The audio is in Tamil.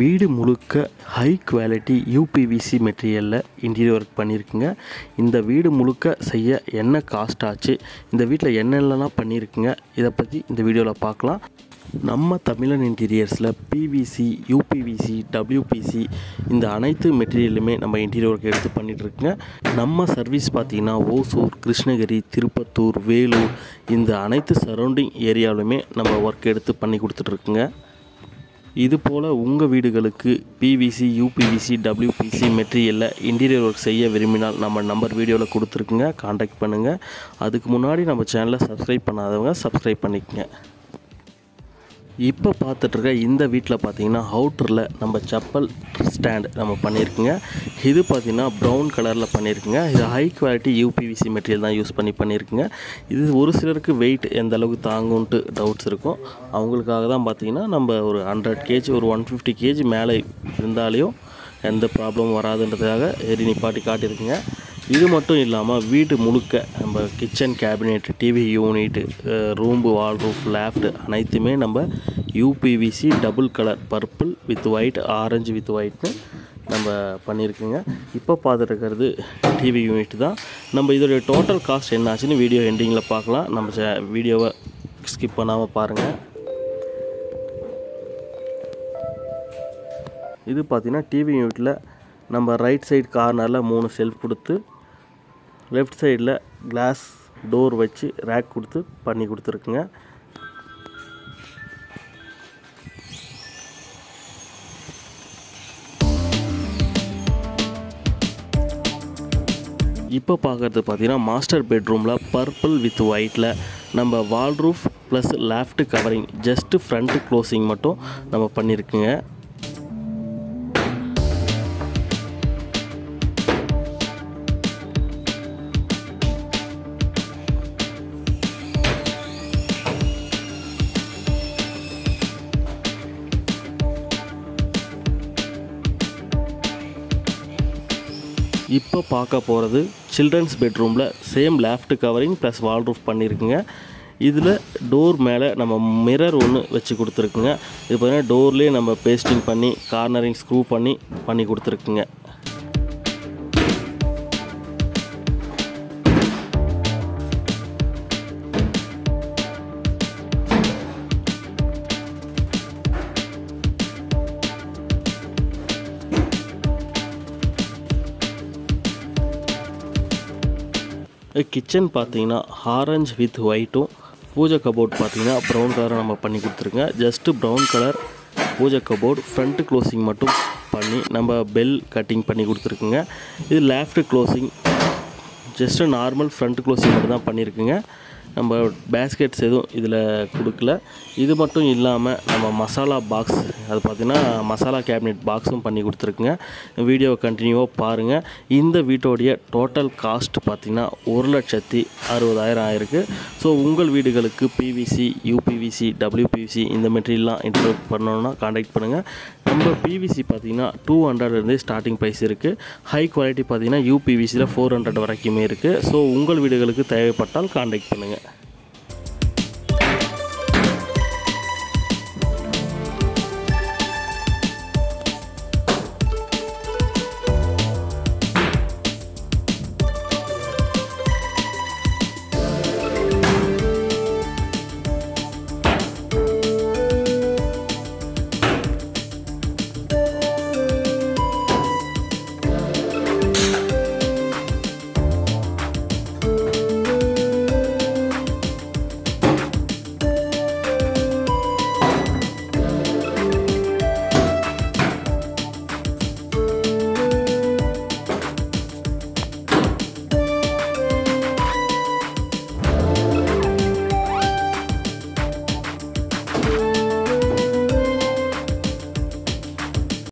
வீடு முழுக்க ஹை குவாலிட்டி யூபிவிசி மெட்டீரியலில் இன்டீரியர் ஒர்க் பண்ணியிருக்குங்க இந்த வீடு முழுக்க செய்ய என்ன காஸ்ட் ஆச்சு இந்த வீட்டில் என்னென்னலாம் பண்ணியிருக்குங்க இதை பற்றி இந்த வீடியோவில் பார்க்கலாம் நம்ம தமிழன் இன்டீரியர்ஸில் பிவிசி யூபிவிசி டபிள்யூபிசி இந்த அனைத்து மெட்டீரியலுமே நம்ம இன்டீரியர் ஒர்க் எடுத்து பண்ணிட்டு இருக்குங்க நம்ம சர்வீஸ் பார்த்திங்கன்னா ஓசூர் கிருஷ்ணகிரி திருப்பத்தூர் வேலூர் இந்த அனைத்து சரௌண்டிங் ஏரியாவிலுமே நம்ம ஒர்க் எடுத்து பண்ணி கொடுத்துட்ருக்குங்க இது போல் உங்கள் வீடுகளுக்கு பிவிசி யூபிவிசி டபிள்யூபிசி மெட்டீரியலில் இன்டீரியர் ஒர்க் செய்ய விரும்பினால் நம்ம நம்பர் வீடியோவில் கொடுத்துருக்குங்க காண்டாக்ட் பண்ணுங்கள் அதுக்கு முன்னாடி நம்ம சேனலை சப்ஸ்கிரைப் பண்ணாதவங்க சப்ஸ்கிரைப் பண்ணிக்கங்க இப்போ பார்த்துட்ருக்க இந்த வீட்டில் பார்த்தீங்கன்னா அவுட்டரில் நம்ம செப்பல் ஸ்டாண்ட் நம்ம பண்ணியிருக்குங்க இது பார்த்தீங்கன்னா ப்ரௌன் கலரில் பண்ணியிருக்குங்க இது ஹை குவாலிட்டி யூபிவிசி மெட்டீரியல் தான் யூஸ் பண்ணி பண்ணியிருக்குங்க இது ஒரு சிலருக்கு வெயிட் எந்த அளவுக்கு தாங்கும்ன்ட்டு டவுட்ஸ் இருக்கும் அவங்களுக்காக தான் பார்த்தீங்கன்னா நம்ம ஒரு ஹண்ட்ரட் கேஜி ஒரு ஒன் ஃபிஃப்டி கேஜி மேலே இருந்தாலையும் எந்த ப்ராப்ளமும் வராதுன்றதுக்காக ஏறி நிப்பாட்டி காட்டியிருக்குங்க இது மட்டும் இல்லாமல் வீடு முழுக்க நம்ம kitchen cabinet TV unit room wall roof loft அனைத்துமே நம்ம UPVC double colour purple with white orange with ஒயிட்னு நம்ம பண்ணியிருக்குங்க இப்போ பார்த்துட்டு டிவி யூனிட் தான் நம்ம இதோடைய டோட்டல் காஸ்ட் என்ன ஆச்சுன்னு வீடியோ எண்டிங்கில் பார்க்கலாம் நம்ம வீடியோவை ஸ்கிப் பண்ணாமல் பாருங்கள் இது பார்த்திங்கன்னா டிவி யூனிட்டில் நம்ம ரைட் சைடு கார்னரில் மூணு செல்ஃப் கொடுத்து லெஃப்ட் சைடில் கிளாஸ் டோர் வச்சு ரேக் கொடுத்து பண்ணி கொடுத்துருக்குங்க இப்போ பார்க்குறது பார்த்தீங்கன்னா மாஸ்டர் பெட்ரூமில் பர்பிள் வித் ஒயிட்டில் நம்ம wall roof plus loft covering just front closing மட்டும் நம்ம பண்ணியிருக்குங்க இப்போ பார்க்க போகிறது சில்ட்ரன்ஸ் பெட்ரூமில் same loft covering plus wall roof பண்ணியிருக்குங்க இதில் டோர் மேலே நம்ம மிரர் ஒன்று வச்சு கொடுத்துருக்குங்க இது பார்த்தீங்கன்னா டோர்லேயே நம்ம பேஸ்டிங் பண்ணி கார்னரிங் ஸ்க்ரூ பண்ணி பண்ணி கொடுத்துருக்குங்க கிச்சன் பார்த்தீங்கன்னா ஆரஞ்ச் வித் ஒயிட்டும் பூஜை கபோர்ட் பார்த்தீங்கன்னா ப்ரௌன் கலரை நம்ம பண்ணி கொடுத்துருங்க just brown colour pooja cupboard front closing மட்டும் பண்ணி நம்ம பெல் கட்டிங் பண்ணி கொடுத்துருக்குங்க இது loft closing just normal front closing மட்டும் தான் பண்ணியிருக்குங்க நம்ம பேஸ்கெட்ஸ் எதுவும் இதில் கொடுக்கல இது மட்டும் இல்லாமல் நம்ம மசாலா பாக்ஸ் அது பார்த்திங்கன்னா மசாலா கேபினெட் பாக்ஸும் பண்ணி கொடுத்துருக்குங்க வீடியோவை கண்டினியூவாக பாருங்கள் இந்த வீட்டோடைய டோட்டல் காஸ்ட் பார்த்திங்கன்னா ஒரு லட்சத்தி அறுபதாயிரம் ஆயிருக்கு ஸோ உங்கள் வீடுகளுக்கு பிவிசி யூபிவிசி டபிள்யூபிவிசி இந்த மெட்டீரியல்லாம் இன்ட்ரோட் பண்ணணுன்னா காண்டாக்ட் பண்ணுங்கள் நம்ம பிவிசி பார்த்திங்கன்னா டூ ஹண்ட்ரட்லேருந்தே ஸ்டார்டிங் ப்ரைஸ் இருக்குது ஹை குவாலிட்டி பார்த்திங்கன்னா யூபிவிசியில் ஃபோர் ஹண்ட்ரட் வரைக்குமே இருக்குது ஸோ உங்கள் வீடுகளுக்கு தேவைப்பட்டால் காண்டாக்ட் பண்ணுங்கள்